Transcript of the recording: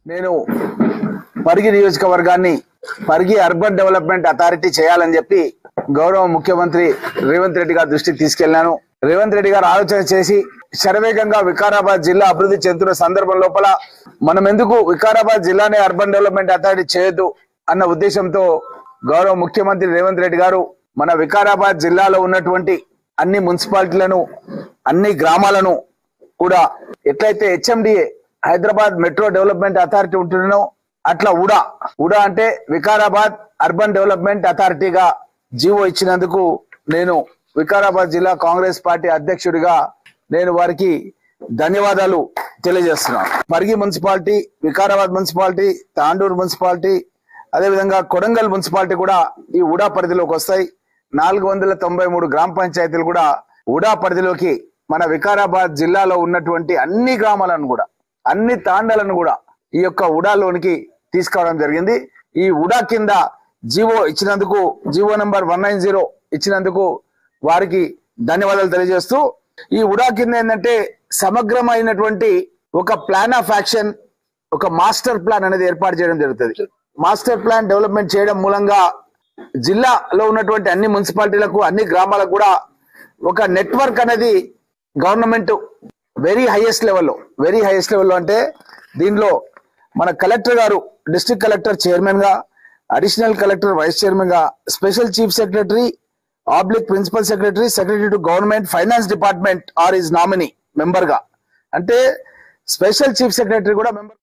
నేను పరిగి నియోజకవర్గాన్ని Parigi urban development authority చేయాలని చెప్పి గౌరవ ముఖ్యమంత్రి రేవంత్ రెడ్డి గారి దృష్టికి తీసుకెళ్లాను రేవంత్ రెడ్డి గారు ఆలోచన చేసి శరవేగంగా వికారాబాద్ జిల్లా అభివృద్ధి చెందుతున్న సందర్భం లోపల మనం ఎందుకు వికారాబాద్ జిల్లానే అర్బన్ డెవలప్మెంట్ అథారిటీ చేయొద్దు అన్న ఉద్దేశంతో గౌరవ ముఖ్యమంత్రి రేవంత్ రెడ్డి గారు మన వికారాబాద్ జిల్లాలో ఉన్నటువంటి అన్ని మున్సిపాలిటీలను అన్ని గ్రామాలను కూడా ఎట్లయితే HMDA Hyderabad metro development authority ఉంటున్నానో అట్లా ఉడా ఉడా అంటే వికారాబాద్ అర్బన్ డెవలప్మెంట్ అథారిటీగా జీవో ఇచ్చినందుకు నేను వికారాబాద్ జిల్లా కాంగ్రెస్ పార్టీ అధ్యక్షుడిగా నేను వారికి ధన్యవాదాలు తెలియజేస్తున్నాను Parigi municipality Vikarabad municipality Tandur municipality అదేవిధంగా కొడంగల్ మున్సిపాలిటీ కూడా ఈ ఉడా పరిధిలోకి వస్తాయి నాలుగు వందల తొంభై మూడు గ్రామ పంచాయతీలు కూడా ఉడా పరిధిలోకి మన వికారాబాద్ జిల్లాలో ఉన్నటువంటి అన్ని గ్రామాలను కూడా అన్ని తాండాలను కూడా ఈ యొక్క ఉడాలోనికి తీసుకురావడం జరిగింది ఈ ఉడా కింద జీవో ఇచ్చినందుకు GO number one nine zero ఇచ్చినందుకు వారికి ధన్యవాదాలు తెలియజేస్తూ ఈ ఉడా కింద ఏంటంటే సమగ్రమైనటువంటి ఒక ప్లాన్ ఆఫ్ యాక్షన్ ఒక మాస్టర్ ప్లాన్ అనేది ఏర్పాటు చేయడం జరుగుతుంది మాస్టర్ ప్లాన్ డెవలప్మెంట్ చేయడం మూలంగా జిల్లాలో ఉన్నటువంటి అన్ని మున్సిపాలిటీలకు అన్ని గ్రామాలకు కూడా ఒక నెట్వర్క్ అనేది గవర్నమెంట్ వెరీ హైయెస్ట్ లెవెల్లో వెరీ హైయెస్ట్ లెవెల్లో అంటే దీనిలో మన కలెక్టర్ గారు డిస్ట్రిక్ట్ కలెక్టర్ చైర్మన్ గా అడిషనల్ కలెక్టర్ వైస్ చైర్మన్ గా special chief secretary oblique principal secretary secretary to government finance department are is nominee member గా అంటే స్పెషల్ చీఫ్ సెక్రటరీ కూడా మెంబర్